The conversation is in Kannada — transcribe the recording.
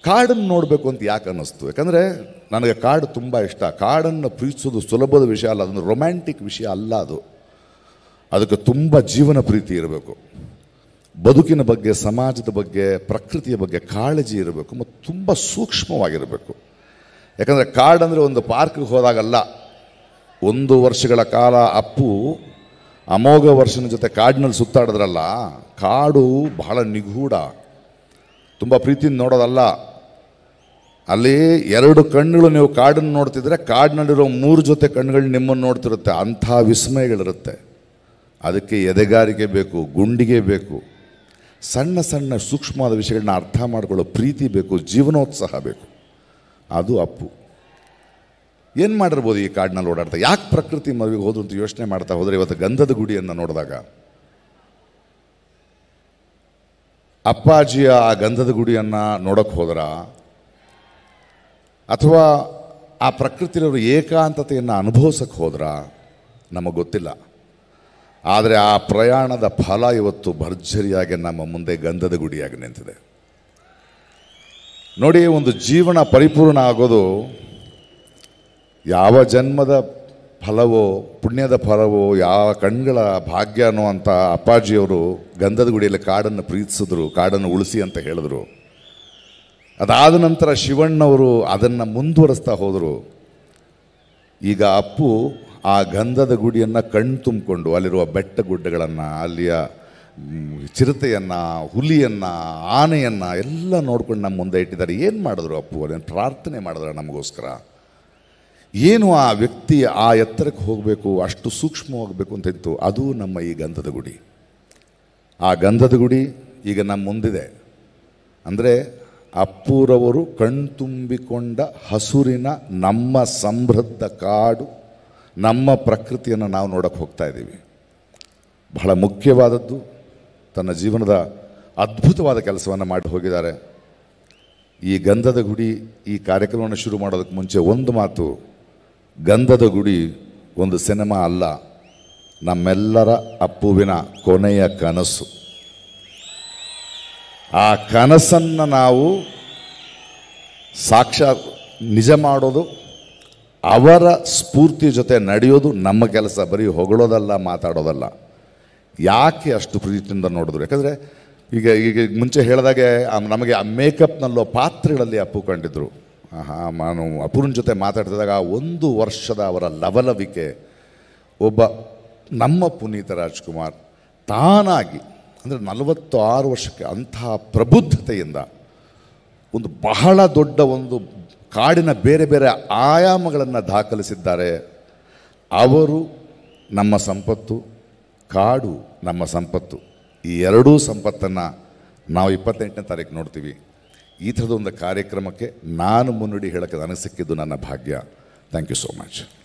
ಕಾಡನ್ನು ನೋಡಬೇಕು ಅಂತ ಯಾಕೆ ಅನ್ನಿಸ್ತು ಯಾಕಂದರೆ ನನಗೆ ಕಾಡು ತುಂಬ ಇಷ್ಟ ಕಾಡನ್ನು ಪ್ರೀತಿಸೋದು ಸುಲಭದ ವಿಷಯ ಅಲ್ಲ ಅದೊಂದು ರೊಮ್ಯಾಂಟಿಕ್ ವಿಷಯ ಅಲ್ಲ ಅದು ಅದಕ್ಕೆ ತುಂಬ ಜೀವನ ಪ್ರೀತಿ ಇರಬೇಕು ಬದುಕಿನ ಬಗ್ಗೆ ಸಮಾಜದ ಬಗ್ಗೆ ಪ್ರಕೃತಿಯ ಬಗ್ಗೆ ಕಾಳಜಿ ಇರಬೇಕು ಮತ್ತು ತುಂಬ ಸೂಕ್ಷ್ಮವಾಗಿರಬೇಕು ಯಾಕಂದರೆ ಕಾಡಂದರೆ ಒಂದು ಪಾರ್ಕ್ಗೆ ಹೋದಾಗಲ್ಲ ಒಂದು ವರ್ಷಗಳ ಕಾಲ ಅಪ್ಪು ಅಮೋಘ ವರ್ಷನ ಜೊತೆ ಕಾಡಿನಲ್ಲಿ ಸುತ್ತಾಡಿದ್ರಲ್ಲ ಕಾಡು ಬಹಳ ನಿಗೂಢ ತುಂಬ ಪ್ರೀತಿಯಿಂದ ನೋಡೋದಲ್ಲ ಅಲ್ಲಿ ಎರಡು ಕಣ್ಣುಗಳು ನೀವು ಕಾಡನ್ನು ನೋಡ್ತಿದ್ರೆ ಕಾಡಿನಲ್ಲಿರೋ ಮೂರು ಜೊತೆ ಕಣ್ಣುಗಳು ನಿಮ್ಮನ್ನು ನೋಡ್ತಿರುತ್ತೆ ಅಂಥ ವಿಸ್ಮಯಗಳಿರುತ್ತೆ ಅದಕ್ಕೆ ಎದೆಗಾರಿಕೆ ಬೇಕು ಗುಂಡಿಗೆ ಬೇಕು ಸಣ್ಣ ಸಣ್ಣ ಸೂಕ್ಷ್ಮವಾದ ವಿಷಯಗಳನ್ನ ಅರ್ಥ ಮಾಡ್ಕೊಳ್ಳೋ ಪ್ರೀತಿ ಬೇಕು ಜೀವನೋತ್ಸಾಹ ಬೇಕು ಅದು ಅಪ್ಪು ಏನು ಮಾಡಿರ್ಬೋದು ಈ ಕಾಡಿನಲ್ಲಿ ಓಡಾಡ್ತಾ ಯಾಕೆ ಪ್ರಕೃತಿ ಮದುವೆಗೆ ಹೋದ್ರು ಅಂತ ಯೋಚನೆ ಮಾಡ್ತಾ ಹೋದರೆ ಇವತ್ತು ಗಂಧದ ಗುಡಿಯನ್ನು ನೋಡಿದಾಗ ಅಪ್ಪಾಜಿಯ ಆ ಗಂಧದ ಗುಡಿಯನ್ನು ನೋಡೋಕ್ಕೆ ಹೋದ್ರ ಅಥವಾ ಆ ಪ್ರಕೃತಿಯವರು ಏಕಾಂತತೆಯನ್ನು ಅನುಭವಿಸಕ್ಕೆ ಹೋದ್ರ ನಮಗೆ ಗೊತ್ತಿಲ್ಲ ಆದರೆ ಆ ಪ್ರಯಾಣದ ಫಲ ಇವತ್ತು ಭರ್ಜರಿಯಾಗಿ ನಮ್ಮ ಮುಂದೆ ಗಂಧದ ಗುಡಿಯಾಗಿ ನಿಂತಿದೆ ನೋಡಿ ಒಂದು ಜೀವನ ಪರಿಪೂರ್ಣ ಆಗೋದು ಯಾವ ಜನ್ಮದ ಫಲವೋ ಪುಣ್ಯದ ಫಲವೋ ಯಾವ ಕಣ್ಗಳ ಭಾಗ್ಯನೋ ಅಂತ ಅಪ್ಪಾಜಿಯವರು ಗಂಧದ ಗುಡಿಯಲ್ಲಿ ಕಾಡನ್ನು ಪ್ರೀತಿಸಿದ್ರು ಕಾಡನ್ನು ಉಳಿಸಿ ಅಂತ ಹೇಳಿದ್ರು ಅದಾದ ನಂತರ ಶಿವಣ್ಣವರು ಅದನ್ನು ಮುಂದುವರಿಸ್ತಾ ಹೋದರು ಈಗ ಅಪ್ಪು ಆ ಗಂಧದ ಗುಡಿಯನ್ನು ಕಣ್ ತುಂಬಿಕೊಂಡು ಅಲ್ಲಿರುವ ಬೆಟ್ಟ ಗುಡ್ಡಗಳನ್ನು ಅಲ್ಲಿಯ ಮ್, ಚಿರತೆಯನ್ನು ಹುಲಿಯನ್ನು ಆನೆಯನ್ನು ಎಲ್ಲ ನೋಡ್ಕೊಂಡು ನಮ್ಮ ಮುಂದೆ ಇಟ್ಟಿದ್ದಾರೆ ಏನು ಮಾಡಿದ್ರು ಅಪ್ಪು ಅದೇನು ಪ್ರಾರ್ಥನೆ ಮಾಡಿದ್ರೆ ನಮಗೋಸ್ಕರ ಏನು ಆ ವ್ಯಕ್ತಿ ಆ ಎತ್ತರಕ್ಕೆ ಹೋಗಬೇಕು ಅಷ್ಟು ಸೂಕ್ಷ್ಮವಾಗಬೇಕು ಅಂತ ಇತ್ತು ಅದು ನಮ್ಮ ಈ ಗಂಧದ ಗುಡಿ ಆ ಗಂಧದ ಗುಡಿ ಈಗ ನಮ್ಮ ಮುಂದಿದೆ ಅಂದರೆ ಅಪ್ಪೂರವರು ಕಣ್ತುಂಬಿಕೊಂಡ ಹಸುರಿನ ನಮ್ಮ ಸಮೃದ್ಧ ಕಾಡು ನಮ್ಮ ಪ್ರಕೃತಿಯನ್ನು ನಾವು ನೋಡಕ್ಕೆ ಹೋಗ್ತಾ ಇದ್ದೀವಿ ಬಹಳ ಮುಖ್ಯವಾದದ್ದು ತನ್ನ ಜೀವನದ ಅದ್ಭುತವಾದ ಕೆಲಸವನ್ನು ಮಾಡಿ ಹೋಗಿದ್ದಾರೆ ಈ ಗಂಧದ ಗುಡಿ ಈ ಕಾರ್ಯಕ್ರಮವನ್ನು ಶುರು ಮಾಡೋದಕ್ಕೆ ಮುಂಚೆ ಒಂದು ಮಾತು ಗಂಧದ ಗುಡಿ ಒಂದು ಸಿನಿಮಾ ಅಲ್ಲ ನಮ್ಮೆಲ್ಲರ ಅಪ್ಪುವಿನ ಕೊನೆಯ ಕನಸು ಆ ಕನಸನ್ನು ನಾವು ಸಾಕ್ಷಾತ್ ನಿಜ ಮಾಡೋದು ಅವರ ಸ್ಫೂರ್ತಿ ಜೊತೆ ನಡೆಯೋದು ನಮ್ಮ ಕೆಲಸ ಬರೀ ಹೊಗಳೋದಲ್ಲ ಮಾತಾಡೋದಲ್ಲ ಯಾಕೆ ಅಷ್ಟು ಪ್ರೀತಿಯಿಂದ ನೋಡಿದ್ರು ಯಾಕಂದರೆ ಈಗ ಈಗ ಮುಂಚೆ ಹೇಳಿದಾಗೆ ಆ ನಮಗೆ ಆ ಮೇಕಪ್ನಲ್ಲೋ ಪಾತ್ರೆಗಳಲ್ಲಿ ಅಪ್ಪು ಕಂಡಿದ್ರು ಆಹಾ ನಾನು ಅಪ್ಪುರನ ಜೊತೆ ಮಾತಾಡ್ತಿದ್ದಾಗ ಆ ಒಂದು ವರ್ಷದ ಅವರ ಲವಲವಿಕೆ ಒಬ್ಬ ನಮ್ಮ ಪುನೀತ ರಾಜ್ಕುಮಾರ್ ತಾನಾಗಿ ಅಂದರೆ ನಲವತ್ತು ಆರು ವರ್ಷಕ್ಕೆ ಅಂತಹ ಪ್ರಬುದ್ಧತೆಯಿಂದ ಒಂದು ಬಹಳ ದೊಡ್ಡ ಒಂದು ಕಾಡಿನ ಬೇರೆ ಬೇರೆ ಆಯಾಮಗಳನ್ನು ದಾಖಲಿಸಿದ್ದಾರೆ ಅವರು ನಮ್ಮ ಸಂಪತ್ತು ಕಾಡು ನಮ್ಮ ಸಂಪತ್ತು ಈ ಎರಡೂ ಸಂಪತ್ತನ್ನು ನಾವು ಇಪ್ಪತ್ತೆಂಟನೇ ತಾರೀಕು ನೋಡ್ತೀವಿ ಈ ಥರದೊಂದು ಕಾರ್ಯಕ್ರಮಕ್ಕೆ ನಾನು ಮುನ್ನುಡಿ ಹೇಳೋಕ್ಕೆ ನನಗೆ ಸಿಕ್ಕಿದ್ದು ನನ್ನ ಭಾಗ್ಯ ಥ್ಯಾಂಕ್ ಯು ಸೋ ಮಚ್